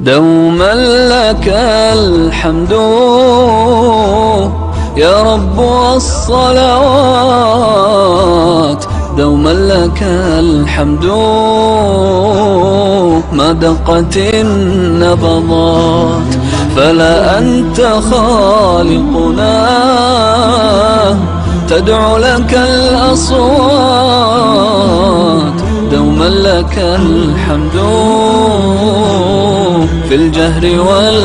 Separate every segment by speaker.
Speaker 1: دوما لك الحمد يا رب والصلوات دوما لك الحمد ما دقت النبضات فلا أنت خالقنا تدعو لك الأصوات دوما لك الحمد في الجهر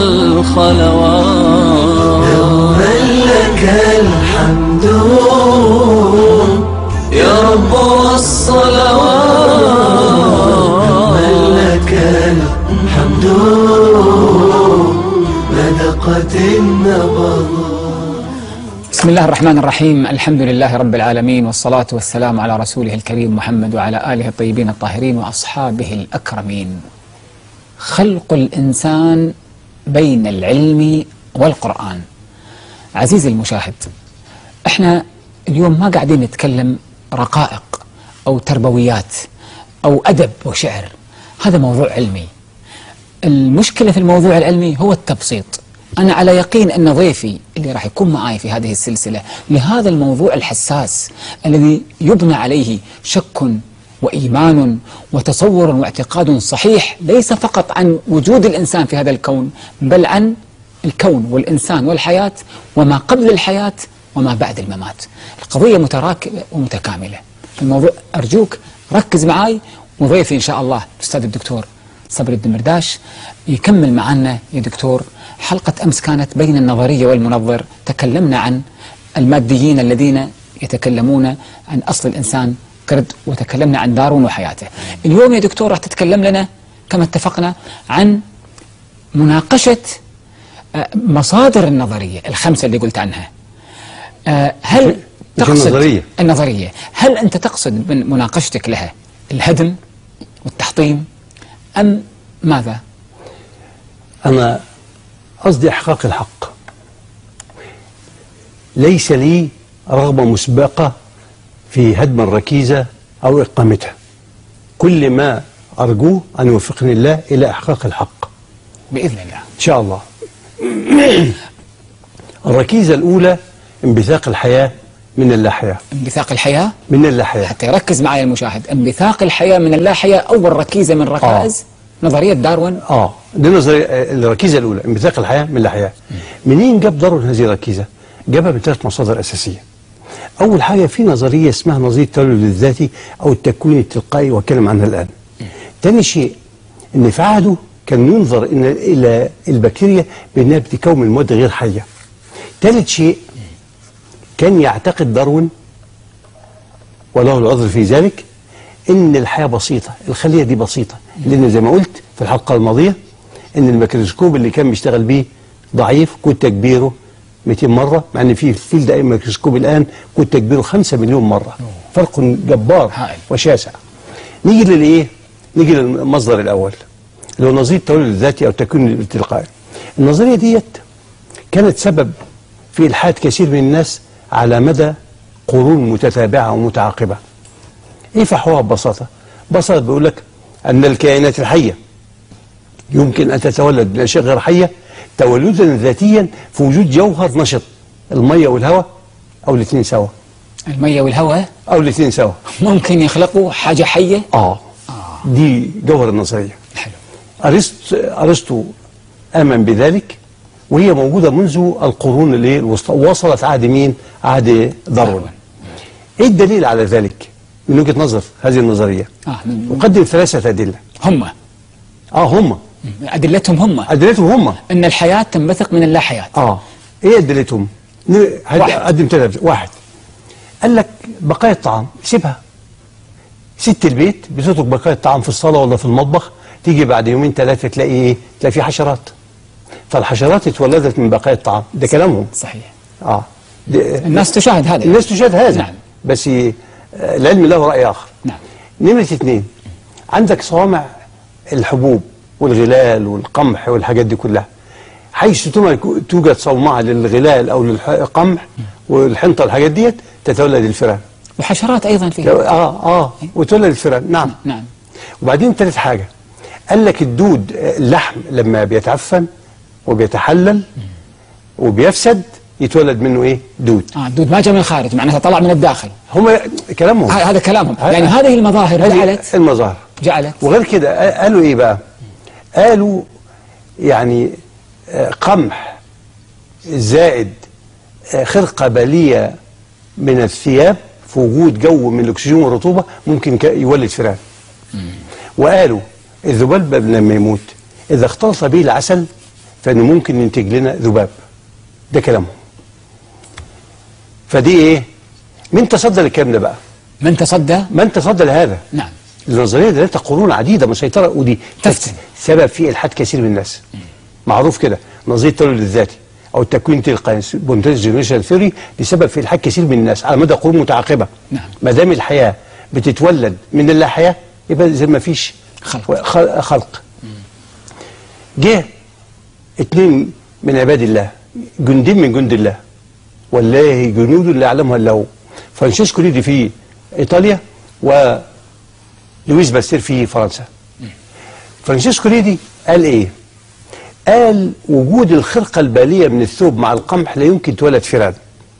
Speaker 1: والخلوات
Speaker 2: دوما لك الحمد
Speaker 1: يا رب والصلوات
Speaker 2: لك الحمد مدقت النبض
Speaker 3: بسم الله الرحمن الرحيم الحمد لله رب العالمين والصلاة والسلام على رسوله الكريم محمد وعلى آله الطيبين الطاهرين وأصحابه الأكرمين خلق الإنسان بين العلم والقرآن عزيزي المشاهد احنا اليوم ما قاعدين نتكلم رقائق أو تربويات أو أدب وشعر هذا موضوع علمي المشكلة في الموضوع العلمي هو التبسيط أنا على يقين أن ضيفي اللي راح يكون معي في هذه السلسلة لهذا الموضوع الحساس الذي يبنى عليه شك وإيمان وتصور واعتقاد صحيح ليس فقط عن وجود الإنسان في هذا الكون بل عن الكون والإنسان والحياة وما قبل الحياة وما بعد الممات القضية متراكبة ومتكاملة الموضوع أرجوك ركز معي وضيفي إن شاء الله الأستاذ الدكتور صبري الدمرداش يكمل معنا يا دكتور حلقة أمس كانت بين النظرية والمنظر تكلمنا عن الماديين الذين يتكلمون عن أصل الإنسان كرد وتكلمنا عن دارون وحياته اليوم يا دكتور راح تتكلم لنا كما اتفقنا عن مناقشة آه، مصادر النظرية الخمسة اللي قلت عنها آه، هل
Speaker 4: مش
Speaker 3: تقصد
Speaker 4: النظرية.
Speaker 3: النظرية هل أنت تقصد من مناقشتك لها الهدم والتحطيم أم ماذا؟
Speaker 4: أنا قصدي إحقاق الحق ليس لي رغبة مسبقة في هدم الركيزة أو إقامتها كل ما أرجوه أن يوفقني الله إلى إحقاق الحق
Speaker 3: بإذن الله
Speaker 4: إن شاء الله الركيزة الأولى انبثاق الحياة من اللاحياة
Speaker 3: انبثاق الحياة
Speaker 4: من اللاحياة
Speaker 3: حتى يركز معي المشاهد انبثاق الحياة من اللاحية أول ركيزة من ركائز نظرية داروين
Speaker 4: اه دي نظرية آه، الركيزة الأولى انبثاق الحياة من الحياة منين جاب داروين هذه الركيزة؟ جابها من ثلاث مصادر أساسية أول حاجة في نظرية اسمها نظرية التولد الذاتي أو التكوين التلقائي وأتكلم عنها الآن تاني شيء إن في عهده كان ينظر إن إلى البكتيريا بأنها بتكون من مواد غير حية ثالث شيء كان يعتقد داروين وله العذر في ذلك ان الحياه بسيطه الخليه دي بسيطه لان زي ما قلت في الحلقه الماضيه ان الميكروسكوب اللي كان بيشتغل بيه ضعيف كنت تكبيره 200 مره مع ان في فيلد اي ميكروسكوب الان كنت تكبيره 5 مليون مره فرق جبار
Speaker 3: هائل.
Speaker 4: وشاسع نيجي للايه نيجي للمصدر الاول اللي هو نظريه التولد الذاتي او التكوين التلقائي النظريه ديت كانت سبب في الحاد كثير من الناس على مدى قرون متتابعه ومتعاقبه ايه فحوها ببساطه؟ ببساطه بيقول لك ان الكائنات الحيه يمكن ان تتولد من اشياء غير حيه تولدا ذاتيا في وجود جوهر نشط الميه والهواء او الاثنين سوا
Speaker 3: المية والهواء
Speaker 4: او الاثنين سوا
Speaker 3: ممكن يخلقوا حاجة حية
Speaker 4: اه دي جوهر النظريه
Speaker 3: حلو
Speaker 4: أرسط أرسطو آمن بذلك وهي موجودة منذ القرون اللي الوسطى وصلت عهد مين؟ عهد داروين. إيه الدليل على ذلك؟ من وجهة نظر هذه النظرية.
Speaker 3: آه من-
Speaker 4: أقدم ثلاثة أدلة.
Speaker 3: هم
Speaker 4: آه هم
Speaker 3: أدلتهم هم
Speaker 4: أدلتهم هم
Speaker 3: أن الحياة تنبثق من اللاحيات
Speaker 4: آه إيه أدلتهم؟ ن- هد-
Speaker 3: واحد.
Speaker 4: أقدم ثلاثة واحد قال لك بقايا الطعام سيبها ست البيت بتترك بقايا الطعام في الصالة ولا في المطبخ تيجي بعد يومين ثلاثة تلاقي إيه؟ تلاقي في حشرات فالحشرات اتولدت من بقايا الطعام ده كلامهم
Speaker 3: صحيح
Speaker 4: اه ده-
Speaker 3: الناس تشاهد هذا
Speaker 4: الناس تشاهد هذا
Speaker 3: نعم.
Speaker 4: بس آه، العلم له رأي آخر
Speaker 3: نعم
Speaker 4: نمرة اثنين عندك صوامع الحبوب والغلال والقمح والحاجات دي كلها حيث توم- توجد صومعة للغلال أو للقمح والحنطة الحاجات ديت تتولد الفئران
Speaker 3: وحشرات أيضا فيها
Speaker 4: اه اه وتولد الفئران نعم
Speaker 3: نعم
Speaker 4: وبعدين ثالث حاجة قال لك الدود آه، اللحم لما بيتعفن وبيتحلل وبيفسد يتولد منه ايه دود
Speaker 3: اه الدود ما جاء من الخارج معناها طلع من الداخل
Speaker 4: هم كلامهم
Speaker 3: ه- هذا كلامهم
Speaker 4: ه-
Speaker 3: يعني هذه المظاهر
Speaker 4: هذه
Speaker 3: جعلت
Speaker 4: المظاهر
Speaker 3: جعلت
Speaker 4: وغير كده آه، قالوا ايه بقى قالوا يعني آه، قمح زائد آه، خرقة بالية من الثياب في وجود جو من الاكسجين والرطوبة ممكن ك- يولد فئران وقالوا الذباب لما يموت اذا اختلط به العسل فانه ممكن ينتج لنا ذباب ده كلامهم فدي ايه مين تصدى للكلام ده بقى
Speaker 3: من تصدى
Speaker 4: من تصدى لهذا
Speaker 3: نعم
Speaker 4: النظريه دي لها قرون عديده مسيطره ودي
Speaker 3: تفتن.
Speaker 4: سبب في الحاد كثير من الناس معروف كده نظريه التولد الذاتي او التكوين التلقائي بونتاج جنريشن ثيوري دي سبب في الحاد كثير من الناس على مدى قرون متعاقبه
Speaker 3: نعم.
Speaker 4: ما دام الحياه بتتولد من اللا حياه يبقى زي ما فيش
Speaker 3: خلق.
Speaker 4: خلق, خلق. جه اتنين من عباد الله جندين من جند الله والله جنود لا يعلمها الا هو فرانشيسكو ريدي في ايطاليا ولويس باستير في فرنسا فرانشيسكو ريدي قال ايه قال وجود الخرقه الباليه من الثوب مع القمح لا يمكن تولد فئران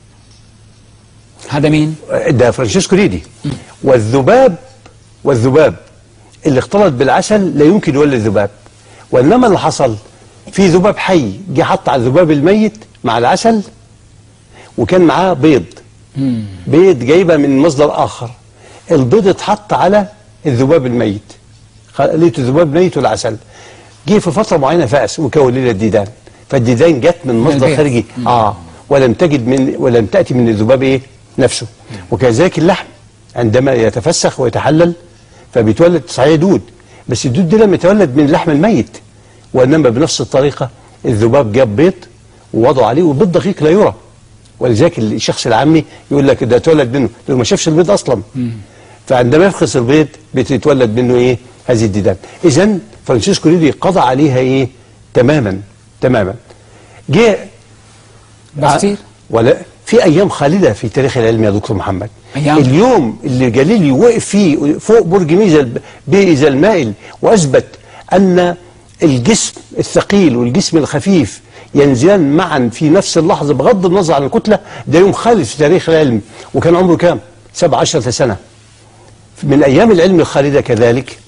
Speaker 3: هذا مين
Speaker 4: ده فرانشيسكو ريدي والذباب والذباب اللي اختلط بالعسل لا يمكن يولد ذباب وانما اللي حصل في ذباب حي جه حط على الذباب الميت مع العسل وكان معاه بيض بيض جايبه من مصدر اخر البيض اتحط على الذباب الميت خليت الذباب ميت والعسل جه في فتره معينه فأس وكون لنا الديدان فالديدان جت من مصدر
Speaker 3: البيض.
Speaker 4: خارجي اه ولم تجد من ولم تاتي من الذباب ايه نفسه وكذلك اللحم عندما يتفسخ ويتحلل فبيتولد صحيح دود بس الدود ده لما يتولد من اللحم الميت وانما بنفس الطريقه الذباب جاب بيض ووضعوا عليه والبيض دقيق لا يرى ولذلك الشخص العامي يقول لك ده اتولد منه لانه ما شافش البيض اصلا فعندما يفقس البيض بتتولد منه ايه هذه الديدان اذا فرانشيسكو ريدي قضى عليها ايه تماما تماما جه
Speaker 3: باستير
Speaker 4: ولا في ايام خالده في تاريخ العلم يا دكتور محمد
Speaker 3: أيام.
Speaker 4: اليوم اللي جاليليو وقف فيه فوق برج ميزا بيزا المائل واثبت ان الجسم الثقيل والجسم الخفيف ينزلان معا في نفس اللحظه بغض النظر عن الكتله ده يوم خالد في تاريخ العلم وكان عمره كام؟ 17 سنه من ايام العلم الخالده كذلك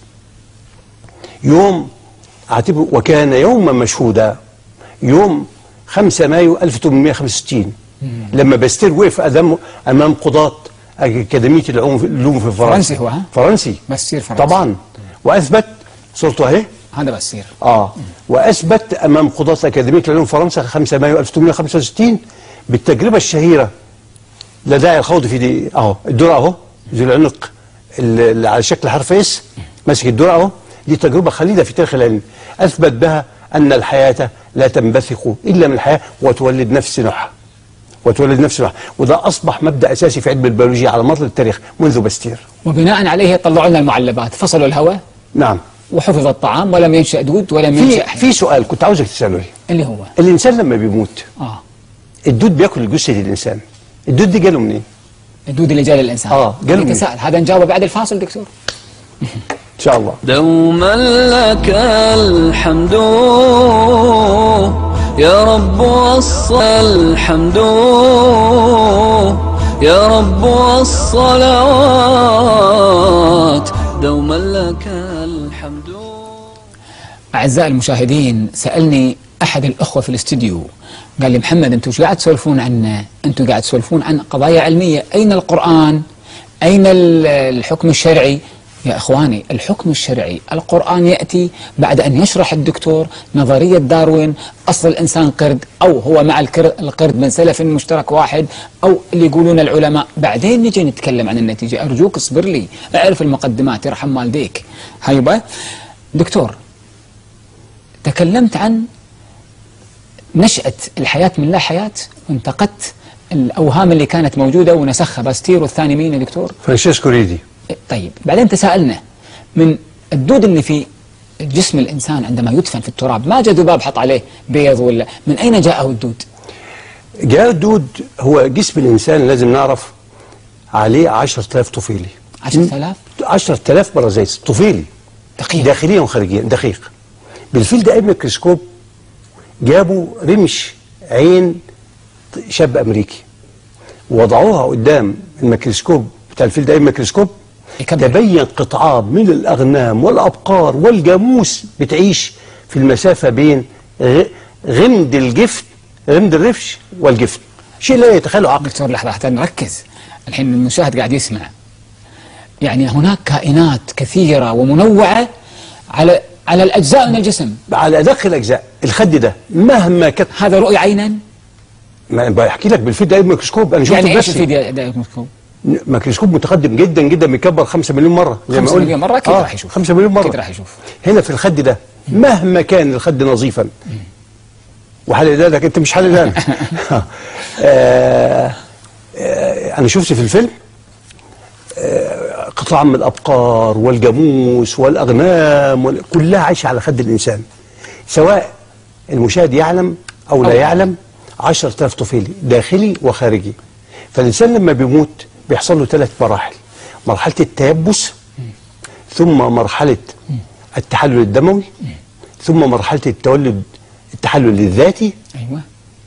Speaker 4: يوم اعتبره وكان يوما مشهودا يوم 5 مايو 1865 لما باستير وقف أمام امام قضاة اكاديميه العلوم العلوم في فرنسا
Speaker 3: فرنسي هو، ها؟
Speaker 4: فرنسي
Speaker 3: باستير فرنسي.
Speaker 4: طبعا واثبت صورته اهي
Speaker 3: هذا باستير
Speaker 4: اه واثبت امام قضاة اكاديميه العلوم فرنسا 5 مايو 1865 بالتجربه الشهيره لا داعي الخوض في دي اهو الدرع اهو ذو العنق اللي اللي على شكل حرف اس ماسك الدرع اهو دي تجربه خليده في تاريخ العلم اثبت بها ان الحياه لا تنبثق الا من الحياه وتولد نفس نوعها وتولد نفس نوعها وده اصبح مبدا اساسي في علم البيولوجيا على مر التاريخ منذ باستير
Speaker 3: وبناء عليه طلعوا لنا المعلبات فصلوا الهواء
Speaker 4: نعم
Speaker 3: وحفظ الطعام ولم ينشأ دود ولم
Speaker 4: في
Speaker 3: ينشأ حي.
Speaker 4: في سؤال كنت عاوزك تساله لي
Speaker 3: اللي هو
Speaker 4: الانسان لما بيموت
Speaker 3: اه
Speaker 4: الدود بياكل جثه الانسان الدود دي جاله منين
Speaker 3: الدود اللي جاء للانسان
Speaker 4: آه، قالوا لي.
Speaker 3: يتساءل هذا نجاوبه بعد الفاصل دكتور
Speaker 4: ان شاء الله
Speaker 1: دوما لك الحمد يا رب والص الحمد يا رب والصلوات دوما لك الحمد
Speaker 3: أعزائي المشاهدين سألني أحد الأخوة في الاستديو قال لي محمد أنتم شو قاعد تسولفون عنا أنتم قاعد تسولفون عن قضايا علمية أين القرآن أين ال- الحكم الشرعي يا إخواني الحكم الشرعي القرآن يأتي بعد أن يشرح الدكتور نظرية داروين أصل الإنسان قرد أو هو مع الكر- القرد من سلف مشترك واحد أو اللي يقولون العلماء بعدين نجي نتكلم عن النتيجة أرجوك اصبر لي اعرف المقدمات يرحم والديك هيبة دكتور تكلمت عن نشأة الحياة من لا حياة وانتقدت الأوهام اللي كانت موجودة ونسخها باستير والثاني مين يا دكتور؟
Speaker 4: فرانشيسكو ريدي
Speaker 3: طيب بعدين تساءلنا من الدود اللي في جسم الإنسان عندما يدفن في التراب ما جاء ذباب حط عليه بيض ولا من أين جاءه الدود؟
Speaker 4: جاء الدود هو جسم الانسان لازم نعرف عليه 10000 طفيلي
Speaker 3: 10000
Speaker 4: 10000 برازيس طفيلي
Speaker 3: دقيق.
Speaker 4: داخليا وخارجيا دقيق بالفيلد اي ميكروسكوب جابوا رمش عين شاب امريكي وضعوها قدام الميكروسكوب بتاع الفيلد اي ميكروسكوب
Speaker 3: يكبر.
Speaker 4: تبين قطعان من الاغنام والابقار والجاموس بتعيش في المسافه بين غ- غمد الجفن غمد الرفش والجفن شيء لا يتخيله عقل
Speaker 3: دكتور لحظة حتى نركز الحين المشاهد قاعد يسمع يعني هناك كائنات كثيرة ومنوعة على على الأجزاء من الجسم
Speaker 4: على ادق الاجزاء الخد ده مهما كانت
Speaker 3: هذا رؤية عينا
Speaker 4: ما بحكي لك بالفيلد اي ميكروسكوب انا شفته
Speaker 3: يعني ايش
Speaker 4: بنفسي
Speaker 3: يفيد يا ميكروسكوب؟
Speaker 4: ميكروسكوب متقدم جدا جدا بيكبر 5 مليون مره زي ما
Speaker 3: 5
Speaker 4: قلنا.
Speaker 3: مليون مرة أكيد راح يشوف
Speaker 4: 5 مليون مره
Speaker 3: أكيد راح يشوف
Speaker 4: هنا في الخد ده مهما كان الخد نظيفا وحلق دانك انت مش حلق دانك آه، آه، انا شفت في الفيلم آه، قطاع من الابقار والجاموس والاغنام وال- كلها عايشه على خد الانسان سواء المشاهد يعلم او لا
Speaker 3: أو-
Speaker 4: يعلم 10000 طفيلي داخلي وخارجي فالانسان لما بيموت بيحصل له ثلاث مراحل مرحله التيبس ثم مرحله التحلل الدموي ثم مرحله التولد التحلل الذاتي
Speaker 3: أيوة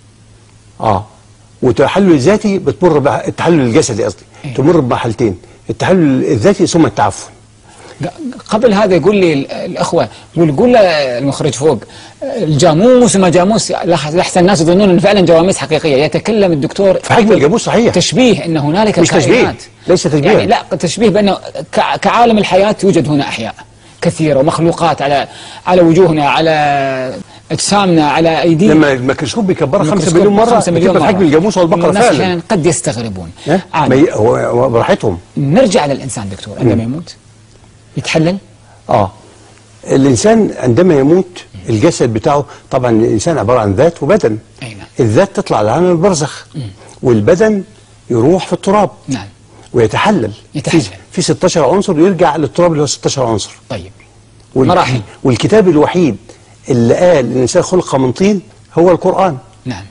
Speaker 4: اه والتحلل الذاتي بتمر بح... التحلل الجسدي قصدي
Speaker 3: إيه.
Speaker 4: تمر بمرحلتين التحلل الذاتي ثم التعفن
Speaker 3: قبل هذا يقول لي ال- الأخوة يقول قول له المخرج فوق الجاموس وما جاموس لح- لحسن الناس يظنون أن فعلا جواميس حقيقية يتكلم الدكتور
Speaker 4: في حجم الجاموس صحيح
Speaker 3: تشبيه أن هنالك
Speaker 4: مش تشبيه.
Speaker 3: كائنات
Speaker 4: ليس تشبيها.
Speaker 3: يعني لا تشبيه بأنه كع- كعالم الحياة يوجد هنا أحياء كثيرة ومخلوقات على على وجوهنا على أجسامنا على أيدينا
Speaker 4: لما الميكروسكوب بيكبرها 5
Speaker 3: الميكروسكوب
Speaker 4: مليون مره
Speaker 3: 5 مليون
Speaker 4: بتبقى في حجم
Speaker 3: مرة.
Speaker 4: الجاموس والبقره
Speaker 3: والناس
Speaker 4: فعلا
Speaker 3: أحيانا قد يستغربون
Speaker 4: ها؟
Speaker 3: عادي.
Speaker 4: ما ي- هو هو براحتهم
Speaker 3: نرجع للإنسان دكتور عندما يموت يتحلل
Speaker 4: اه الانسان عندما يموت الجسد بتاعه طبعا الانسان عباره عن ذات وبدن
Speaker 3: أي نعم.
Speaker 4: الذات تطلع لعالم البرزخ والبدن يروح في التراب
Speaker 3: نعم
Speaker 4: ويتحلل
Speaker 3: يتحلل.
Speaker 4: في, في 16 عنصر يرجع للتراب اللي هو 16 عنصر
Speaker 3: طيب
Speaker 4: وال-
Speaker 3: مراحل.
Speaker 4: والكتاب الوحيد اللي قال ان الانسان خلق من طين هو القران
Speaker 3: نعم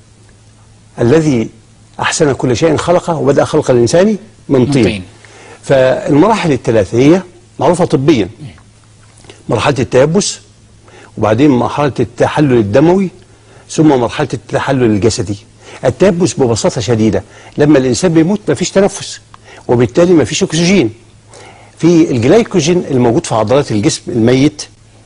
Speaker 4: الذي احسن كل شيء خلقه وبدا خلق الانسان من طين,
Speaker 3: طين.
Speaker 4: فالمراحل الثلاثه هي معروفه طبيا مرحله التيبس وبعدين مرحله التحلل الدموي ثم مرحله التحلل الجسدي التيبس ببساطه شديده لما الانسان بيموت مفيش تنفس وبالتالي مفيش اكسجين في الجلايكوجين الموجود في عضلات الجسم الميت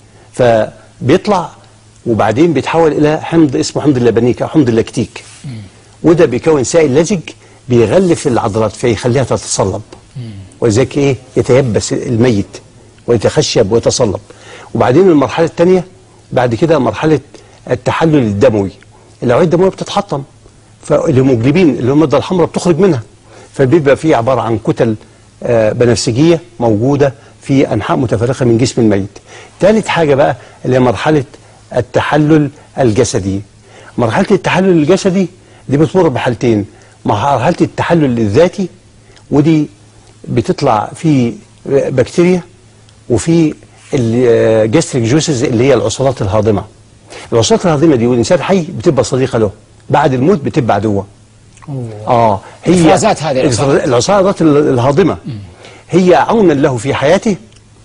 Speaker 4: فبيطلع وبعدين بيتحول الى حمض اسمه حمض اللبنيك او حمض اللاكتيك وده بيكون سائل لزج بيغلف العضلات فيخليها تتصلب ولذلك ايه يتيبس الميت ويتخشب ويتصلب وبعدين المرحله الثانيه بعد كده مرحله التحلل الدموي الاوعيه الدمويه بتتحطم فالهيموجلوبين اللي هو الماده الحمراء بتخرج منها فبيبقى فيه عباره عن كتل آه، بنفسجيه موجوده في انحاء متفرقه من جسم الميت. ثالث حاجه بقى اللي هي مرحله التحلل الجسدي. مرحله التحلل الجسدي دي بتمر بحالتين مرحله التحلل الذاتي ودي بتطلع في بكتيريا وفي الجاستريك جوسز اللي هي العصارات الهاضمه. العصارات الهاضمه دي والانسان حي بتبقى صديقه له بعد الموت بتبقى عدوه. اه هي
Speaker 3: إفرازات هذه العصارات.
Speaker 4: العصارات الهاضمه هي عونا له في حياته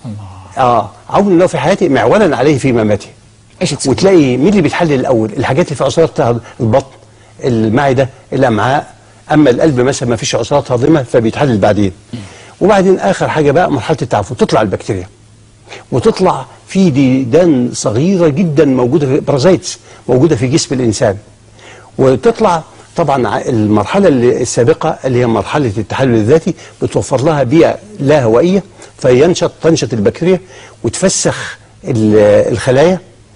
Speaker 4: اه عونا له في حياته معولا عليه في مماته
Speaker 3: ايش تسوي؟
Speaker 4: وتلاقي مين اللي بيتحلل الاول الحاجات اللي في عصارات البطن المعده الامعاء اما القلب مثلا ما فيش عصارات هاضمه فبيتحلل بعدين وبعدين اخر حاجه بقى مرحله التعفن تطلع البكتيريا وتطلع في ديدان صغيره جدا موجوده في بارازيتس موجوده في جسم الانسان وتطلع طبعا ع- المرحله اللي السابقه اللي هي مرحله التحلل الذاتي بتوفر لها بيئه لا هوائيه فينشط تنشط البكتيريا وتفسخ ال- الخلايا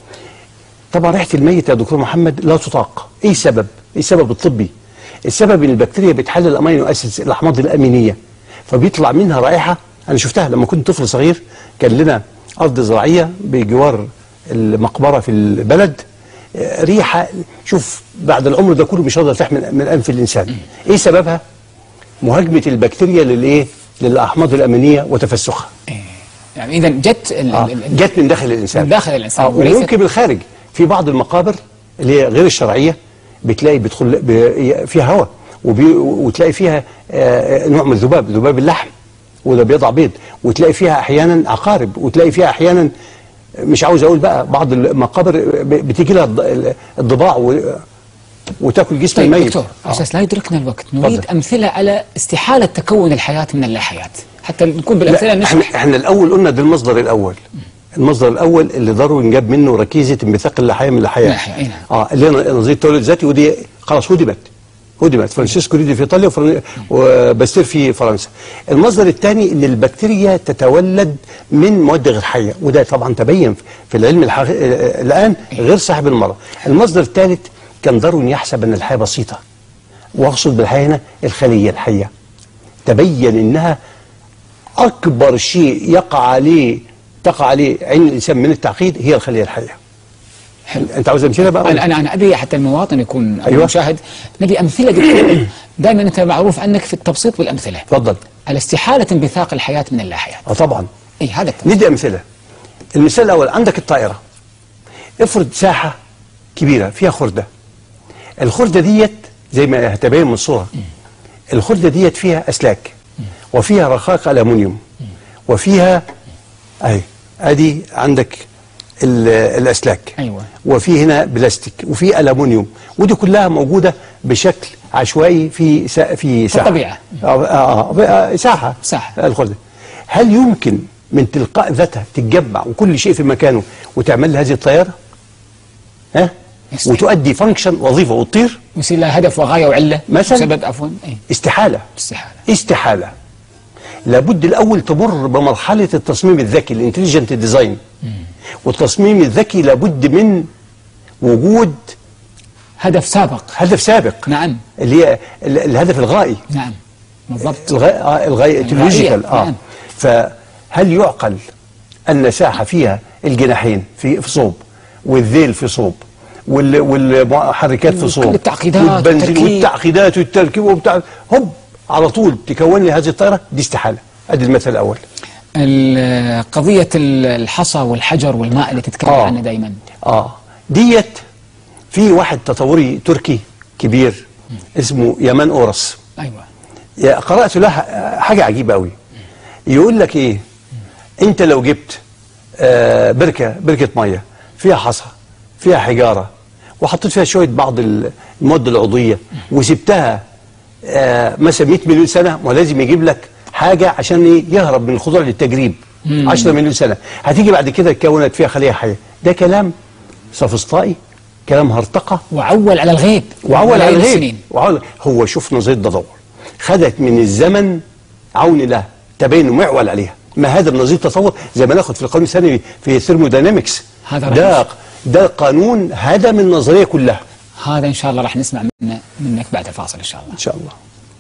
Speaker 4: طبعا ريحه الميت يا دكتور محمد لا تطاق ايه السبب ايه السبب الطبي السبب ان البكتيريا بتحلل الامينو اسيدز الاحماض الامينيه فبيطلع منها رائحه انا شفتها لما كنت طفل صغير كان لنا ارض زراعيه بجوار المقبره في البلد آه، ريحه شوف بعد العمر ده كله مش هقدر تحمل من انف الانسان ايه سببها مهاجمه البكتيريا للايه للاحماض الامينيه وتفسخها
Speaker 3: يعني اذا جت ال-
Speaker 4: آه.
Speaker 3: ال- ال-
Speaker 4: جت من داخل الانسان
Speaker 3: من داخل الإنسان
Speaker 4: آه.
Speaker 3: وليست-
Speaker 4: وممكن من الخارج في بعض المقابر اللي هي غير الشرعيه بتلاقي بيدخل ب- فيها هواء وبي وتلاقي فيها آه، نوع من الذباب ذباب اللحم وده بيضع بيض وتلاقي فيها احيانا عقارب وتلاقي فيها احيانا مش عاوز اقول بقى بعض المقابر ب- بتيجي لها الض- الضباع و- وتاكل جسم
Speaker 3: طيب
Speaker 4: الميت
Speaker 3: دكتور
Speaker 4: آه.
Speaker 3: اساس لا يدركنا الوقت نريد
Speaker 4: تفضل.
Speaker 3: امثله على استحاله تكون الحياه من اللا حياه حتى نكون بالامثله
Speaker 4: لا احنا,
Speaker 3: نشرح
Speaker 4: احنا الاول قلنا ده المصدر الاول المصدر الاول اللي داروين جاب منه ركيزه انبثاق اللحيه من اللحيه
Speaker 3: اللحية، أي نعم.
Speaker 4: اه اللي هي نظريه التولد الذاتي ودي خلاص هدمت هدمت فرانسيسكو ريدي في ايطاليا وفرن- وباستير في فرنسا المصدر الثاني ان البكتيريا تتولد من مواد غير حيه وده طبعا تبين في العلم الحقيقي الان غير صاحب المرض المصدر الثالث كان داروين يحسب ان الحياه بسيطه واقصد بالحياه هنا الخليه الحيه تبين انها اكبر شيء يقع عليه تقع عليه عين الانسان من التعقيد هي الخليه الحيه
Speaker 3: حلو
Speaker 4: انت عاوز امثله بقى
Speaker 3: انا انا انا ابي حتى المواطن يكون أو
Speaker 4: أيوة.
Speaker 3: المشاهد نبي امثله دكتور دائما انت معروف عنك في التبسيط بالامثله
Speaker 4: اتفضل
Speaker 3: على استحاله انبثاق الحياه من اللا حياه
Speaker 4: اه طبعا
Speaker 3: اي هذا التبسيط.
Speaker 4: ندي امثله المثال الاول عندك الطائره افرض ساحه كبيره فيها خرده الخرده ديت زي ما هتبين من الصوره الخرده ديت فيها اسلاك وفيها رقائق الومنيوم وفيها اهي ادي عندك ال- الاسلاك
Speaker 3: أيوة.
Speaker 4: وفي هنا بلاستيك وفي الومنيوم ودي كلها موجوده بشكل عشوائي في سا في ساحه
Speaker 3: الطبيعة.
Speaker 4: آه آه آه ساحه
Speaker 3: ساحة.
Speaker 4: الخرده هل يمكن من تلقاء ذاتها تتجمع وكل شيء في مكانه وتعمل لها هذه الطياره؟ ها؟
Speaker 3: يستحيل.
Speaker 4: وتؤدي فانكشن وظيفه وتطير؟
Speaker 3: يصير لها هدف وغايه وعله
Speaker 4: مثلاً؟
Speaker 3: سبب عفوا اي
Speaker 4: استحاله
Speaker 3: استحاله
Speaker 4: استحالة لابد الأول تمر بمرحلة التصميم الذكي الانتليجنت ديزاين والتصميم الذكي لابد من وجود
Speaker 3: هدف سابق
Speaker 4: هدف سابق
Speaker 3: نعم
Speaker 4: اللي هي ال- الهدف الغائي
Speaker 3: نعم بالضبط
Speaker 4: الغاية آه الغاية التكنولوجيكال اه
Speaker 3: نعم.
Speaker 4: فهل يعقل أن ساحة فيها الجناحين في في صوب والذيل في صوب وال- والمحركات في صوب
Speaker 3: وكل التعقيدات
Speaker 4: والبنزين
Speaker 3: والتركيب.
Speaker 4: والتعقيدات والتركيب وبتاع هوب على طول تكون لي هذه الطائرة دي استحالة ادي المثل الأول
Speaker 3: ال- قضيه ال- الحصى والحجر والماء اللي تتكلم
Speaker 4: آه.
Speaker 3: عنها دائما
Speaker 4: اه ديت في واحد تطوري تركي كبير اسمه يمان اورس
Speaker 3: ايوه
Speaker 4: يا- قرأت له ح- حاجة عجيبة قوي يقول لك ايه انت لو جبت آه بركة بركة مية فيها حصى فيها حجارة وحطيت فيها شوية بعض ال- المواد العضوية وسبتها آه مثلا 100 مليون سنة ما لازم يجيب لك حاجة عشان إيه؟ يهرب من الخضوع للتجريب 10 مليون سنة هتيجي بعد كده اتكونت فيها خلية حية ده كلام سفسطائي كلام هرطقة
Speaker 3: وعول على الغيب
Speaker 4: وعول على
Speaker 3: ملايين
Speaker 4: الغيب
Speaker 3: السنين.
Speaker 4: وعول هو شوف نظريه تدور خدت من الزمن عون لها تبين انه معول عليها ما هذا النظريه التطور زي ما ناخد في القانون الثانوي في الثيرموداينامكس
Speaker 3: هذا
Speaker 4: ده
Speaker 3: رهيب.
Speaker 4: ده قانون هدم النظريه كلها
Speaker 3: هذا ان شاء الله راح نسمع منه منك بعد الفاصل ان شاء الله
Speaker 4: ان شاء الله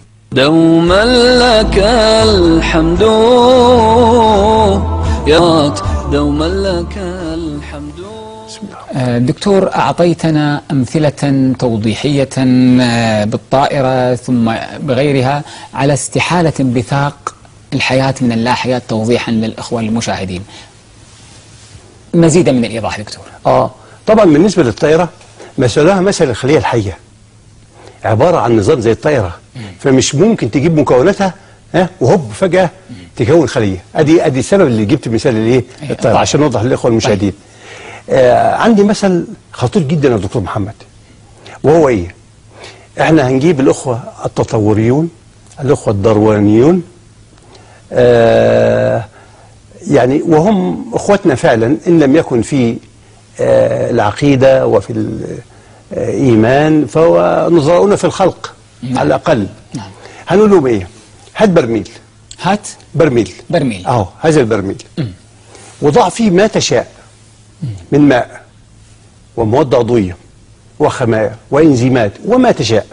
Speaker 1: دوما لك الحمد يا دوما لك الحمد
Speaker 4: بسم الله
Speaker 3: آه، دكتور أعطيتنا أمثلة توضيحية آه، بالطائرة ثم بغيرها على استحالة انبثاق الحياة من اللا حياة توضيحا للإخوة المشاهدين مزيدا من الإيضاح دكتور
Speaker 4: اه طبعا بالنسبه للطائره مثلها مثل الخليه الحيه عباره عن نظام زي الطائره فمش ممكن تجيب مكوناتها ها وهوب فجاه تكون خليه ادي ادي السبب اللي جبت مثال الايه
Speaker 3: أيوة.
Speaker 4: الطائره عشان نوضح للاخوه المشاهدين آه عندي مثل خطير جدا يا دكتور محمد وهو ايه احنا هنجيب الاخوه التطوريون الاخوه الدروانيون آه يعني وهم اخوتنا فعلا ان لم يكن في آه العقيده وفي الايمان فهو نظراؤنا في الخلق
Speaker 3: نعم.
Speaker 4: على الاقل
Speaker 3: نعم.
Speaker 4: هنقول لهم ايه هات برميل
Speaker 3: هات
Speaker 4: برميل
Speaker 3: برميل
Speaker 4: اهو هذا البرميل وضع فيه ما تشاء من ماء ومواد عضويه وخمائر وانزيمات وما تشاء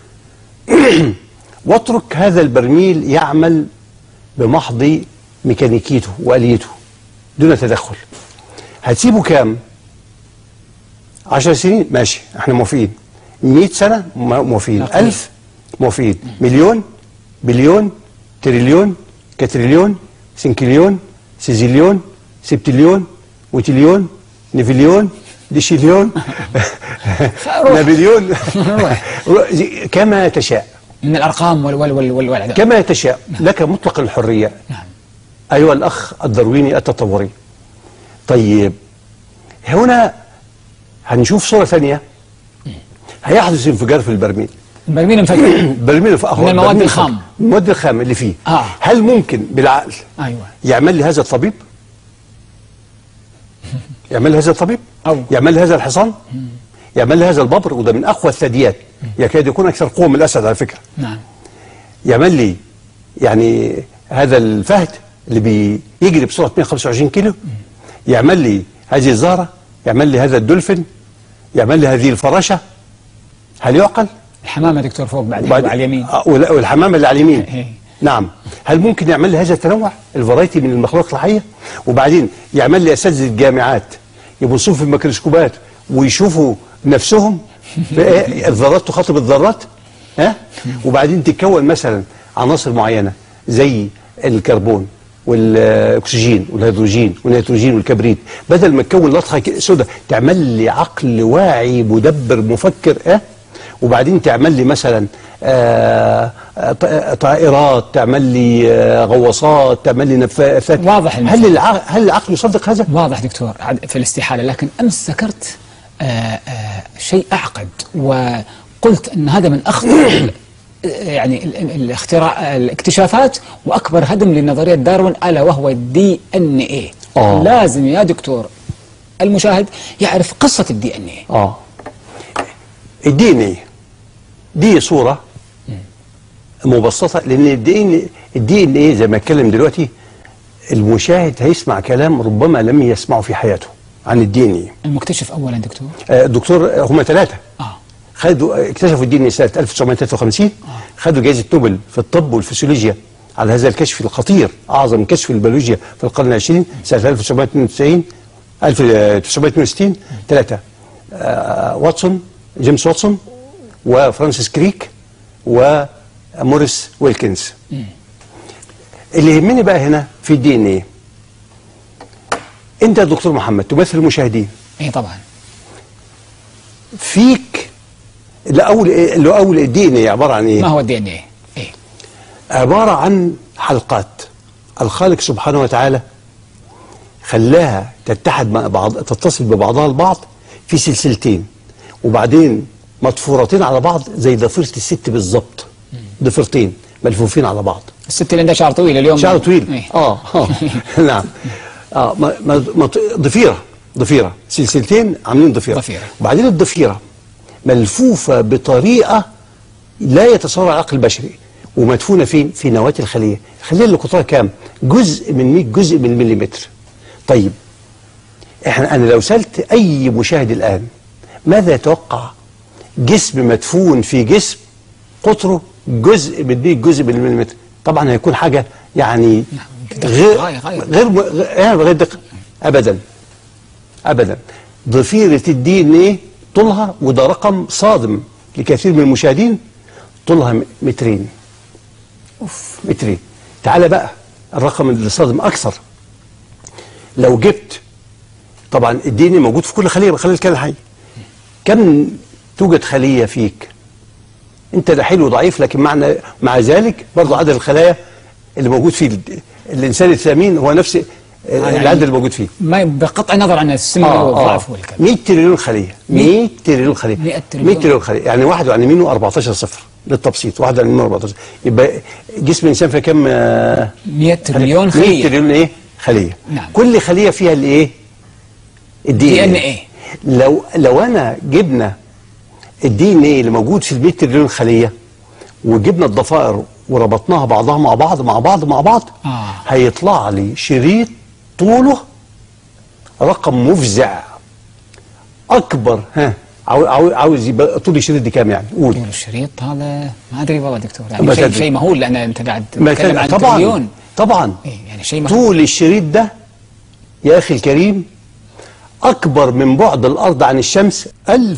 Speaker 4: واترك هذا البرميل يعمل بمحض ميكانيكيته واليته دون تدخل هتسيبه كام عشر سنين ماشي احنا موافقين 100 سنة م- موافقين
Speaker 3: لا قليل.
Speaker 4: ألف موافقين مليون بليون تريليون كتريليون سنكليون سيزيليون سبتليون وتليون نيفليون ديشيليون
Speaker 3: روح.
Speaker 4: نابليون
Speaker 3: روح.
Speaker 4: كما تشاء
Speaker 3: من الارقام وال وال وال وال والأعداد.
Speaker 4: كما تشاء لك مطلق الحرية
Speaker 3: نعم
Speaker 4: أيها الأخ الدرويني التطوري طيب هنا هنشوف صورة ثانية هيحدث انفجار في البرميل
Speaker 3: برميل انفجر
Speaker 4: برميل في
Speaker 3: من المواد الخام.
Speaker 4: المواد الخام اللي فيه
Speaker 3: آه.
Speaker 4: هل ممكن بالعقل
Speaker 3: ايوه
Speaker 4: يعمل لي هذا الطبيب يعمل لي هذا الطبيب
Speaker 3: أو.
Speaker 4: يعمل لي هذا الحصان يعمل لي هذا الببر وده من أقوى الثدييات يكاد يكون أكثر قوة من الأسد على فكرة
Speaker 3: نعم
Speaker 4: يعمل لي يعني هذا الفهد اللي بيجري بسرعه 125 كيلو يعمل لي هذه الزهره يعمل لي هذا الدولفين يعمل لي هذه الفراشه هل يعقل؟
Speaker 3: الحمامه دكتور فوق بعد
Speaker 4: وبعد-
Speaker 3: على اليمين
Speaker 4: آه، ولا- والحمامه اللي على اليمين
Speaker 3: إيه.
Speaker 4: نعم هل ممكن يعمل لي هذا التنوع الفرايتي من المخلوقات الحيه وبعدين يعمل لي اساتذه الجامعات يبصوا في الميكروسكوبات ويشوفوا نفسهم إيه، الذرات تخاطب الذرات ها وبعدين تتكون مثلا عناصر معينه زي الكربون والاكسجين والهيدروجين والنيتروجين والكبريت بدل ما تكون لطخه ك- سوداء تعمل لي عقل واعي مدبر مفكر اه وبعدين تعمل لي مثلا آه، آه، ط- آه، طائرات تعمل لي آه، غواصات تعمل لي نفاثات
Speaker 3: واضح المثال.
Speaker 4: هل العقل هل العقل يصدق هذا؟
Speaker 3: واضح دكتور عد- في الاستحالة لكن أمس ذكرت آه، آه، شيء أعقد وقلت أن هذا من أخطر ال- يعني ال- ال- الاختراع الاكتشافات وأكبر هدم لنظرية داروين ألا وهو الدي ان ايه
Speaker 4: آه.
Speaker 3: لازم يا دكتور المشاهد يعرف قصة الدي ان ايه
Speaker 4: اه الدي ان ايه دي صوره مبسطه لان الدي ان الدي ان ايه زي ما اتكلم دلوقتي المشاهد هيسمع كلام ربما لم يسمعه في حياته عن الدي ان ايه
Speaker 3: المكتشف أولا دكتور
Speaker 4: آه، الدكتور آه، هم ثلاثه
Speaker 3: آه
Speaker 4: خدوا اكتشفوا الدي ان ايه سنه 1953 خدوا جائزه نوبل في الطب والفسيولوجيا على هذا الكشف الخطير اعظم كشف في البيولوجيا في القرن العشرين سنه 1992 1962 ثلاثه آه، واتسون جيمس واتسون وفرانسيس كريك وموريس ويلكنز اللي يهمني بقى هنا في الدي ان ايه انت يا دكتور محمد تمثل المشاهدين
Speaker 3: اي طبعا
Speaker 4: فيك الاول الاول الدي ان ايه عباره عن ايه؟
Speaker 3: ما هو الدي ان ايه ايه
Speaker 4: عباره عن حلقات الخالق سبحانه وتعالى خلاها تتحد مع بعض تتصل ببعضها البعض في سلسلتين وبعدين مطفورتين على بعض زي ضفيره الست بالظبط ضفيرتين ملفوفين على بعض
Speaker 3: الست اللي عندها شعر طويل اليوم
Speaker 4: شعر طويل
Speaker 3: إيه.
Speaker 4: اه اه نعم اه ما- ما- ما- ضفيره ضفيره سلسلتين عاملين ضفيره
Speaker 3: ضفيرة.
Speaker 4: وبعدين الضفيره ملفوفه بطريقه لا يتصور العقل البشري ومدفونه فين؟ في نواه الخليه، الخليه اللي قطرها كام؟ جزء من 100 جزء من المليمتر. طيب احنا انا لو سالت اي مشاهد الان ماذا يتوقع جسم مدفون في جسم قطره جزء من 100 جزء من المليمتر طبعا هيكون حاجه يعني
Speaker 3: دقة
Speaker 4: غير
Speaker 3: غاية- غاية.
Speaker 4: غير م- غير يعني غير دقيق ابدا ابدا ضفيره الدي ان ايه طولها وده رقم صادم لكثير من المشاهدين طولها م- مترين
Speaker 3: أوف.
Speaker 4: مترين تعال بقى الرقم اللي صادم اكثر لو جبت طبعا الدي ان ايه موجود في كل خليه من خلايا الكائن الحي كم توجد خليه فيك انت ده حلو ضعيف لكن معنى مع ذلك برضه عدد الخلايا اللي موجود فيه ال- الانسان الثمين هو نفس
Speaker 3: يعني
Speaker 4: العدد اللي موجود فيه
Speaker 3: ما بقطع النظر عن السن والضعف والكلام
Speaker 4: 100 تريليون خليه 100 تريليون خليه
Speaker 3: 100 تريليون.
Speaker 4: 100 تريليون خليه يعني واحد على يمينه 14 صفر للتبسيط واحد على يمينه 14 يبقى جسم الانسان فيه كام آه،
Speaker 3: 100 تريليون
Speaker 4: 100
Speaker 3: خلية
Speaker 4: تريليون ايه خليه
Speaker 3: نعم.
Speaker 4: كل خليه فيها الايه الدي ان
Speaker 3: DNA.
Speaker 4: لو لو انا جبنا الدي ان ايه اللي موجود في ال 100 تريليون خليه وجبنا الضفائر وربطناها بعضها مع بعض مع بعض مع بعض
Speaker 3: آه.
Speaker 4: هيطلع لي شريط طوله رقم مفزع اكبر ها عاو- عاو- عاوز يبقى طول الشريط دي كام يعني قول
Speaker 3: طول الشريط هذا ما ادري والله دكتور
Speaker 4: ما
Speaker 3: يعني شيء
Speaker 4: تدري.
Speaker 3: شيء مهول لان انت قاعد
Speaker 4: ما
Speaker 3: تتكلم
Speaker 4: كان
Speaker 3: عن
Speaker 4: طبعا
Speaker 3: تريليون
Speaker 4: طبعا
Speaker 3: إيه يعني شيء مهول
Speaker 4: طول الشريط ده يا اخي الكريم اكبر من بعد الارض عن الشمس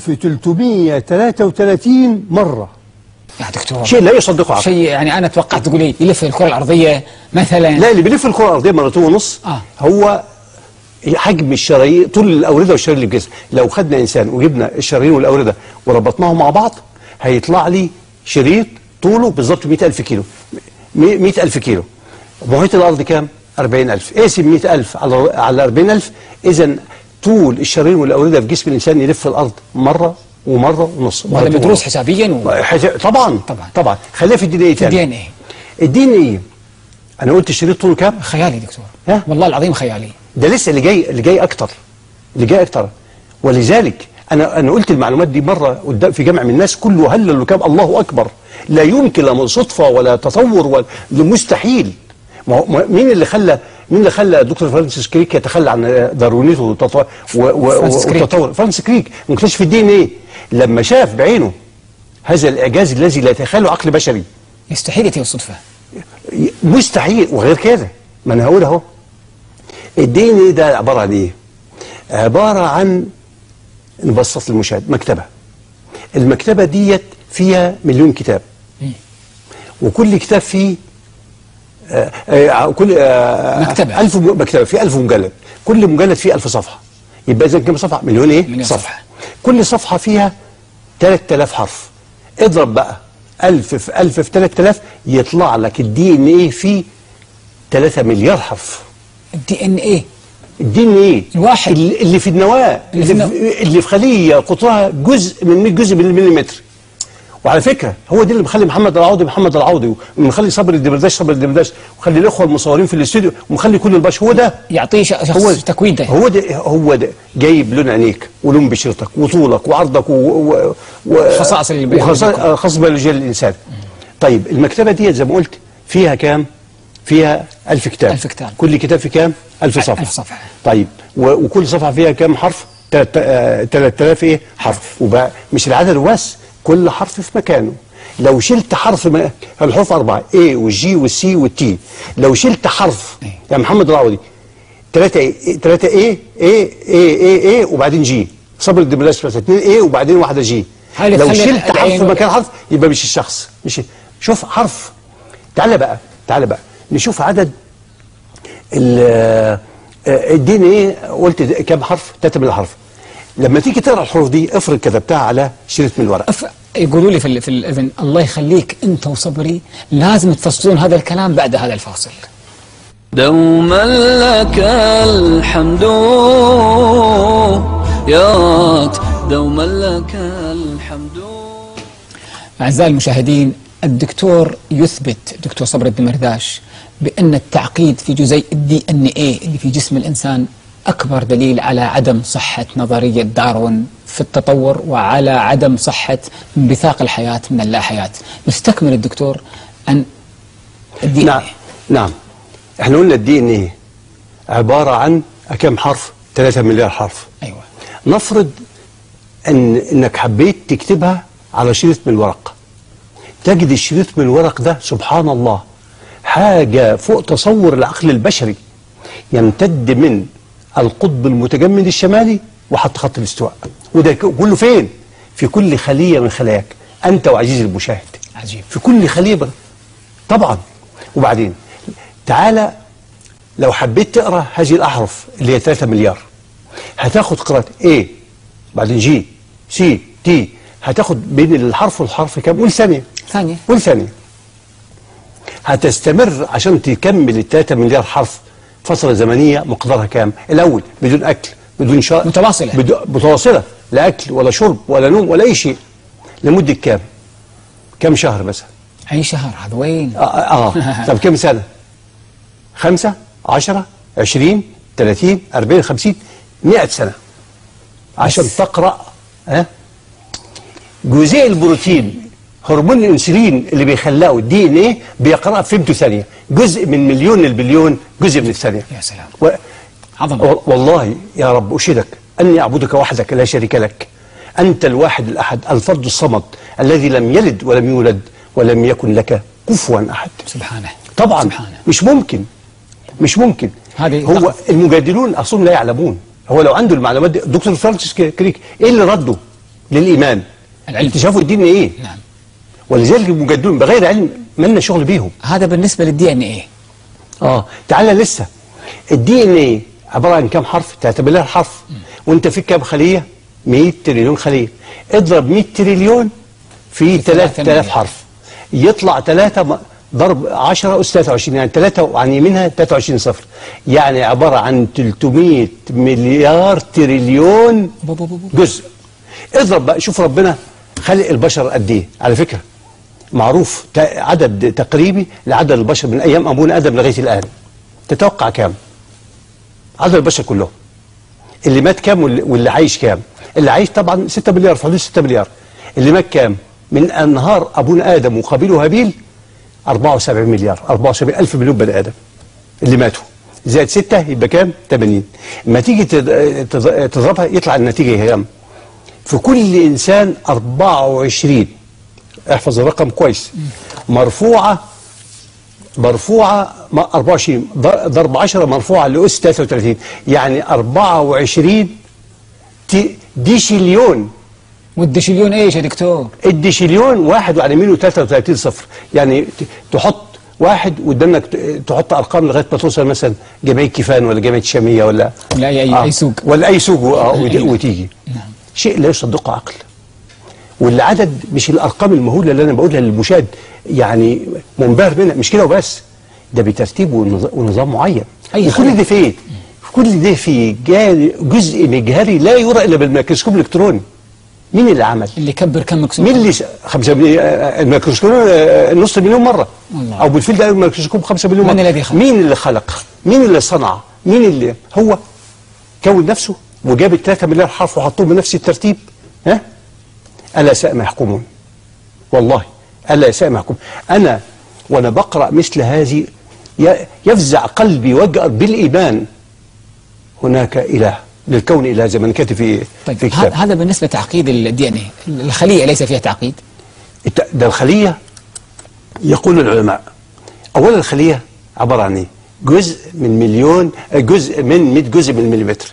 Speaker 4: 1333 مره
Speaker 3: يا دكتور
Speaker 4: شيء لا يصدقه عقل
Speaker 3: شيء يعني انا توقعت تقول لي يلف الكره الارضيه مثلا
Speaker 4: لا اللي بيلف الكره الارضيه مرتين ونص
Speaker 3: آه.
Speaker 4: هو حجم الشرايين طول الاورده والشرايين اللي في الجسم لو خدنا انسان وجبنا الشرايين والاورده وربطناهم مع بعض هيطلع لي شريط طوله بالظبط 100000 كيلو 100000 كيلو محيط الارض كام 40000 اقسم 100000 على على 40000 اذا طول الشرايين والاورده في جسم الانسان يلف الارض مره ومره ونص
Speaker 3: وهذا
Speaker 4: مرتين
Speaker 3: مدروس
Speaker 4: ونص.
Speaker 3: حسابيا و...
Speaker 4: حاجة- طبعا
Speaker 3: طبعا.
Speaker 4: طبعا خليها في الدي ان ايه
Speaker 3: في الدي ان
Speaker 4: تاني
Speaker 3: ايه
Speaker 4: الدي ان ايه انا قلت الشريط طوله كام
Speaker 3: خيالي دكتور
Speaker 4: ها؟
Speaker 3: والله العظيم خيالي
Speaker 4: ده لسه اللي جاي اللي جاي اكتر اللي جاي اكتر ولذلك انا انا قلت المعلومات دي مره قدام في جمع من الناس كله هلل وكاب الله اكبر لا يمكن لا من صدفه ولا تطور ولا ده مستحيل ما هو- ما- مين اللي خلى مين اللي خلى دكتور فرانسيس كريك يتخلى عن داروينيته والتطور و- و-
Speaker 3: فرانسيس كريك.
Speaker 4: والتطور فرانسيس كريك مكتشف الدي ان ايه لما شاف بعينه هذا الاعجاز الذي لا يتخيله عقل بشري
Speaker 3: يستحيل يتم الصدفه
Speaker 4: مستحيل وغير كده ما انا هقول اهو الدي ان ايه ده عباره عن ايه؟ عباره عن نبسط للمشاهد مكتبه المكتبه ديت فيها مليون كتاب وكل كتاب فيه آه آه كل آه
Speaker 3: مكتبة.
Speaker 4: ألف م- مكتبه فيه ألف مجلد كل مجلد فيه ألف صفحه يبقى إذا كم صفحه؟ مليون إيه؟
Speaker 3: مليون صفحة.
Speaker 4: كل صفحه فيها 3000 حرف اضرب بقى 1000 في 1000 في 3000 يطلع لك الدي ان ايه فيه 3 مليار حرف
Speaker 3: الدي ان ايه
Speaker 4: الدي ان ايه
Speaker 3: الواحد.
Speaker 4: اللي اللي في النواه
Speaker 3: اللي في
Speaker 4: اللي في, اللي في خليه قطرها جزء من 100 جزء من المليمتر وعلى فكره هو ده اللي مخلي محمد العوضي محمد العوضي ومخلي صبري الدمرداش صبري الدمرداش ومخلي الاخوه المصورين في الاستوديو ومخلي كل البشر هو ده
Speaker 3: يعطيه ش- شخص
Speaker 4: هو
Speaker 3: تكوين ده
Speaker 4: هو ده هو ده جايب لون عينيك ولون بشرتك وطولك وعرضك و و و
Speaker 3: خصائص اللي
Speaker 4: وخصائص آه، خصائص بيولوجيه للانسان طيب المكتبه دي زي ما قلت فيها كام؟ فيها ألف كتاب
Speaker 3: ألف كتاب.
Speaker 4: كل كتاب فيه كام؟ ألف صفحة
Speaker 3: ألف صفحة.
Speaker 4: طيب و- وكل صفحة فيها كام حرف؟ 3000 ايه؟ حرف وبقى مش العدد بس كل حرف في مكانه لو شلت حرف من الحروف أربعة A والجي والسي والتي لو شلت حرف
Speaker 3: إيه.
Speaker 4: يا محمد العوضي ثلاثة ايه ثلاثة ايه ايه ايه ايه ايه وبعدين جي صبر الدبلاش مثلا اثنين ايه وبعدين واحدة جي
Speaker 3: هاي
Speaker 4: لو
Speaker 3: تخلي
Speaker 4: شلت حرف
Speaker 3: العين-
Speaker 4: مكان حرف يبقى مش الشخص مش شوف حرف تعالى بقى تعالى بقى نشوف عدد الدي ان ايه قلت ده كام حرف 3 من الحرف لما تيجي تقرا الحروف دي افرض كتبتها على شريط من الورق
Speaker 3: أف... يقولوا لي في, ال... في الاذن الله يخليك انت وصبري لازم تفصلون هذا الكلام بعد هذا الفاصل
Speaker 1: دوما لك الحمد يا رات دوما لك الحمد
Speaker 3: أعزائي المشاهدين الدكتور يثبت دكتور صبر الدمرداش بأن التعقيد في جزيء الدي ان ايه اللي في جسم الإنسان أكبر دليل على عدم صحة نظرية داروين في التطور وعلى عدم صحة انبثاق الحياة من اللا حياة يستكمل الدكتور أن الدي
Speaker 4: نعم نعم احنا قلنا الدي ان ايه عباره عن كام حرف 3 مليار حرف
Speaker 3: أيوة
Speaker 4: نفرض ان انك حبيت تكتبها على شريط من الورق تجد الشريط من الورق ده سبحان الله حاجة فوق تصور العقل البشري يمتد من القطب المتجمد الشمالي وحتى خط الاستواء وده ك- كله فين؟ في كل خلية من خلاياك أنت وعزيزي المشاهد
Speaker 3: عجيب
Speaker 4: في كل خلية بر... طبعا وبعدين تعالى لو حبيت تقرا هذه الأحرف اللي هي 3 مليار هتاخد قراءة A بعدين جي سي تي هتاخد بين الحرف والحرف كام؟ قول ثانية
Speaker 3: ثانية
Speaker 4: قول ثانية هتستمر عشان تكمل ال 3 مليار حرف فترة زمنية مقدارها كام؟ الأول بدون أكل بدون شرب
Speaker 3: متواصلة.
Speaker 4: بدو... متواصلة لا أكل ولا شرب ولا نوم ولا أي شيء لمدة كام؟ كام شهر مثلا؟
Speaker 3: أي شهر هذا وين
Speaker 4: آه, آه. آه. طب كام سنة؟ خمسة عشرة عشرين ثلاثين أربعين خمسين مئة سنة عشان
Speaker 3: بس.
Speaker 4: تقرأ ها جزيء البروتين هرمون الانسولين اللي بيخلقه الدي ان ايه بيقرأ في فيمتو ثانية جزء من مليون البليون جزء من الثانية
Speaker 3: يا سلام
Speaker 4: و...
Speaker 3: عظمة
Speaker 4: و- والله يا رب أشهدك أني أعبدك وحدك لا شريك لك أنت الواحد الأحد الفرد الصمد الذي لم يلد ولم يولد ولم يكن لك كفوا أحد
Speaker 3: سبحانه
Speaker 4: طبعا
Speaker 3: سبحانه
Speaker 4: مش ممكن مش ممكن
Speaker 3: هذه
Speaker 4: هو
Speaker 3: لحظة.
Speaker 4: المجادلون اصلا لا يعلمون هو لو عنده المعلومات دي دكتور فرانسيس كريك ايه اللي رده للايمان
Speaker 3: العلم.
Speaker 4: اكتشافوا الدين ايه
Speaker 3: نعم
Speaker 4: ولذلك المجادلون بغير علم مالنا شغل بيهم
Speaker 3: هذا بالنسبة للدي ان ايه
Speaker 4: اه تعالى لسه الدي ان ايه عباره عن كام حرف تعتبر لها حرف وانت فيك كام خليه 100 تريليون خليه اضرب 100 تريليون في
Speaker 3: ثلاثة
Speaker 4: 3000
Speaker 3: مليار.
Speaker 4: حرف يطلع 3 ضرب 10 أس 23 يعني 3 عن يمينها 23 صفر يعني عبارة عن 300 مليار تريليون
Speaker 3: بو بو بو بو.
Speaker 4: جزء اضرب بقى شوف ربنا خلق البشر قد ايه على فكرة معروف ت- عدد تقريبي لعدد البشر من ايام ابونا ادم لغايه الان تتوقع كام عدد البشر كلهم اللي مات كام واللي, واللي عايش كام اللي عايش طبعا 6 مليار في حدود 6 مليار اللي مات كام من انهار ابونا ادم وقابيل وهابيل 74 مليار 74 الف مليون بني ادم اللي ماتوا زائد 6 يبقى كام 80 لما تيجي تض- تض- تضربها يطلع النتيجه كام في كل انسان 24 احفظ الرقم كويس مرفوعه مرفوعه م- 24 ض- ضرب 10 مرفوعه لاس 33 يعني 24 تي- ديشليون
Speaker 3: والدشليون ايش يا دكتور
Speaker 4: الديشليون واحد وعلى يمينه 33 صفر يعني ت- تحط واحد وقدامك ت- تحط ارقام لغايه ما توصل مثلا جمعيه كيفان ولا جمعيه الشاميه ولا
Speaker 3: ولا أي- أي- أي سوق.
Speaker 4: ولا اي سوق آه، وت-
Speaker 3: أيوة.
Speaker 4: وتيجي شيء لا يصدقه عقل والعدد مش الارقام المهوله اللي انا بقولها للمشاهد يعني منبهر منها مش كده وبس ده بترتيب ونظ- ونظام معين
Speaker 3: أي
Speaker 4: وكل
Speaker 3: خلق.
Speaker 4: ده فين كل ده في جا- جزء مجهري لا يرى الا بالميكروسكوب الالكتروني مين اللي عمل
Speaker 3: اللي كبر كم مكسور
Speaker 4: مين اللي س- خمسة مليون الميكروسكوب آه، نص مليون مرة
Speaker 3: والله.
Speaker 4: أو بالفيل ده الميكروسكوب خمسة مليون
Speaker 3: من
Speaker 4: مرة
Speaker 3: الذي خلق؟
Speaker 4: مين اللي خلق مين اللي صنع مين اللي هو كون نفسه وجاب الثلاثة مليار حرف وحطهم بنفس الترتيب ها ألا ساء ما يحكمون والله ألا ساء ما يحكمون أنا وأنا بقرأ مثل هذه ي- يفزع قلبي ويجأر بالإيمان هناك إله للكون إله زي ما أنا كاتب في
Speaker 3: طيب
Speaker 4: في
Speaker 3: ه-
Speaker 4: كتاب
Speaker 3: هذا بالنسبه لتعقيد الدي ان اي الخليه ليس فيها تعقيد
Speaker 4: الت- ده الخلية يقول العلماء أولا الخلية عبارة عن إيه؟ جزء من مليون جزء من 100 جزء من المليمتر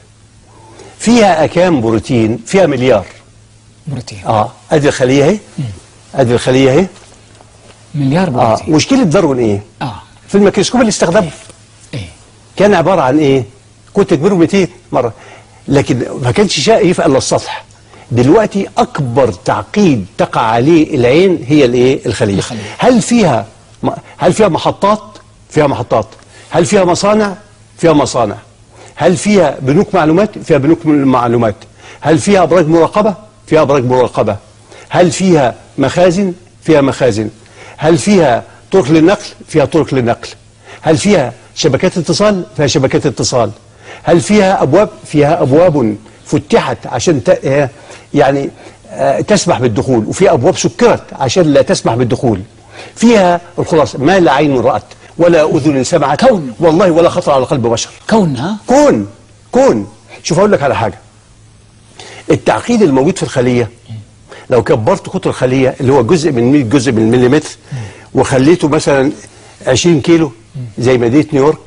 Speaker 4: فيها أكام بروتين فيها مليار
Speaker 3: بروتين
Speaker 4: اه ادي الخلية اهي ادي الخلية اهي
Speaker 3: مليار
Speaker 4: اه
Speaker 3: بروتين
Speaker 4: مشكلة داروين ايه؟
Speaker 3: اه
Speaker 4: في الميكروسكوب اللي استخدمه
Speaker 3: ايه
Speaker 4: كان عبارة عن ايه كنت تكبره 200 مرة لكن ما كانش شايف الا السطح دلوقتي اكبر تعقيد تقع عليه العين هي الايه الخلية
Speaker 3: الخلية.
Speaker 4: هل فيها م- هل فيها محطات فيها محطات هل فيها مصانع فيها مصانع هل فيها بنوك معلومات فيها بنوك معلومات هل فيها ابراج مراقبة فيها ابراج مراقبة هل فيها مخازن فيها مخازن هل فيها طرق للنقل فيها طرق للنقل هل فيها شبكات اتصال فيها شبكات اتصال هل فيها ابواب فيها ابواب فتحت عشان ت... آه، يعني آه، تسمح بالدخول وفي ابواب سكرت عشان لا تسمح بالدخول فيها الخلاصه ما لا عين رات ولا اذن سمعت
Speaker 3: كون.
Speaker 4: والله ولا خطر على قلب بشر
Speaker 3: كون ها
Speaker 4: كون كون شوف اقول لك على حاجه التعقيد الموجود في الخليه لو كبرت قطر الخليه اللي هو جزء من 100 جزء من المليمتر وخليته مثلا 20 كيلو زي مدينه نيويورك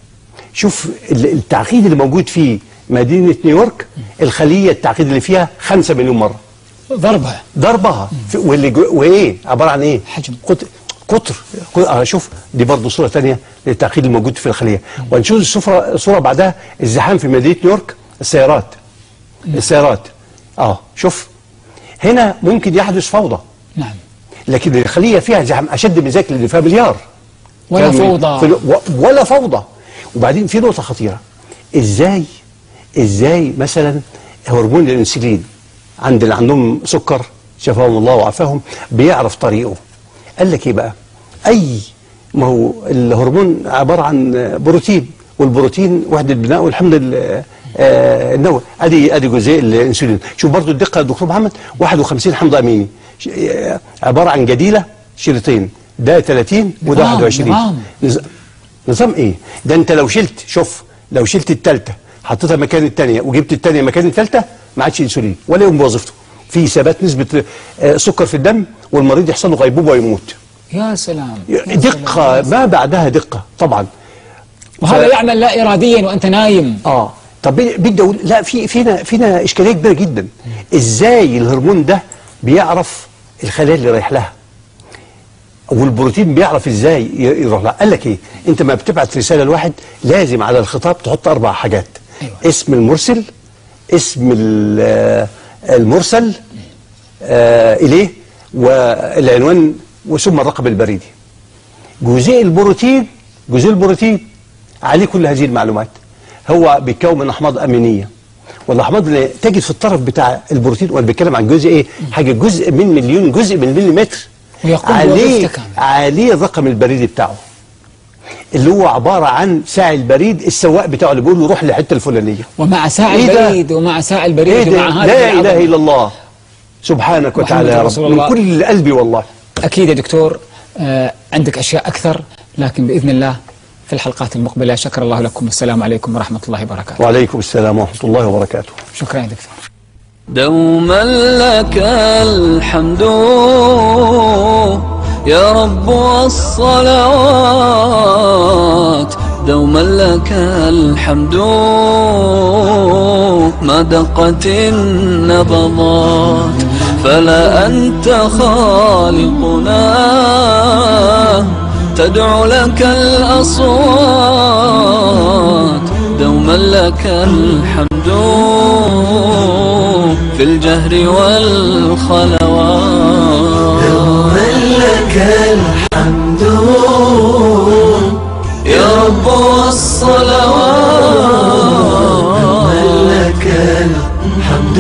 Speaker 4: شوف ال- التعقيد اللي موجود في مدينه نيويورك الخليه التعقيد اللي فيها 5 مليون مره
Speaker 3: ضربها
Speaker 4: ضربها في- واللي جو وايه عباره عن ايه
Speaker 3: حجم.
Speaker 4: قطر قطر قطر- آه شوف دي برضه صوره ثانيه للتعقيد الموجود في الخليه ونشوف الصوره صوره بعدها الزحام في مدينه نيويورك السيارات السيارات اه شوف هنا ممكن يحدث فوضى
Speaker 3: نعم
Speaker 4: لكن الخليه فيها زحام اشد من ذاك اللي فيها مليار
Speaker 3: ولا
Speaker 4: فاهم؟
Speaker 3: فوضى.
Speaker 4: في ال- و- ولا فوضى وبعدين في نقطه خطيره ازاي ازاي مثلا هرمون الانسولين عند اللي عندهم سكر شفاهم الله وعافاهم بيعرف طريقه قال لك ايه بقى اي ما هو الهرمون عباره عن بروتين والبروتين وحده بناء والحمض ال- آه، النووي ادي ادي جزيء الانسولين شوف برضو الدقه يا دكتور محمد 51 حمض اميني ش- آه، عباره عن جديله شريطين ده 30 وده
Speaker 3: نظام،
Speaker 4: 21
Speaker 3: نظام.
Speaker 4: نظام نظام ايه ده انت لو شلت شوف لو شلت الثالثه حطيتها مكان الثانيه وجبت الثانيه مكان الثالثه ما عادش انسولين ولا يقوم بوظيفته في ثبات نسبه آه، سكر في الدم والمريض يحصل له غيبوبه ويموت
Speaker 3: يا سلام يا
Speaker 4: دقه
Speaker 3: سلام.
Speaker 4: ما بعدها دقه طبعا
Speaker 3: وهذا
Speaker 4: ف-
Speaker 3: يعمل لا اراديا وانت نايم
Speaker 4: اه طب بدي بدي اقول لا في فينا فينا اشكاليه كبيره جدا ازاي الهرمون ده بيعرف الخلايا اللي رايح لها والبروتين بيعرف ازاي ي- يروح لها قال لك ايه انت ما بتبعت رساله لواحد لازم على الخطاب تحط اربع حاجات
Speaker 3: أيوة.
Speaker 4: اسم المرسل اسم ال- آه، المرسل آه اليه والعنوان وثم الرقم البريدي جزيء البروتين جزيء البروتين عليه كل هذه المعلومات هو بيتكون من احماض امينيه والاحماض اللي تجد في الطرف بتاع البروتين وانا بتكلم عن جزء ايه حاجه جزء من مليون جزء من مليمتر
Speaker 3: ويقوم
Speaker 4: عليه
Speaker 3: بوظيفته كاملة.
Speaker 4: عليه الرقم البريدي بتاعه اللي هو عباره عن ساعي البريد السواق بتاعه اللي بيقول له روح للحته الفلانيه
Speaker 3: ومع ساع
Speaker 4: إيه ده؟
Speaker 3: البريد ومع ساع
Speaker 4: ايه
Speaker 3: البريد
Speaker 4: ده
Speaker 3: ومع هذا
Speaker 4: لا اله
Speaker 3: العظمة.
Speaker 4: الا الله سبحانك وتعالى يا
Speaker 3: رسول
Speaker 4: رب
Speaker 3: الله.
Speaker 4: من كل قلبي والله
Speaker 3: أكيد يا دكتور آه، عندك أشياء أكثر لكن بإذن الله في الحلقات المقبلة شكر الله لكم والسلام عليكم ورحمة الله وبركاته
Speaker 4: وعليكم السلام ورحمه الله وبركاته
Speaker 3: شكرا يا دكتور
Speaker 1: دوما لك الحمد يا رب والصلوات دوما لك الحمد ما دقت النبضات فلا أنت خالقنا تدعو لك الأصوات دوما لك الحمد في الجهر والخلوات
Speaker 2: دوما لك الحمد
Speaker 1: يا رب والصلوات
Speaker 2: دوما لك الحمد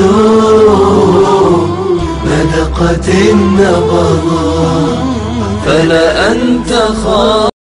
Speaker 2: ما دقت النبضات
Speaker 1: فلا أنت خالق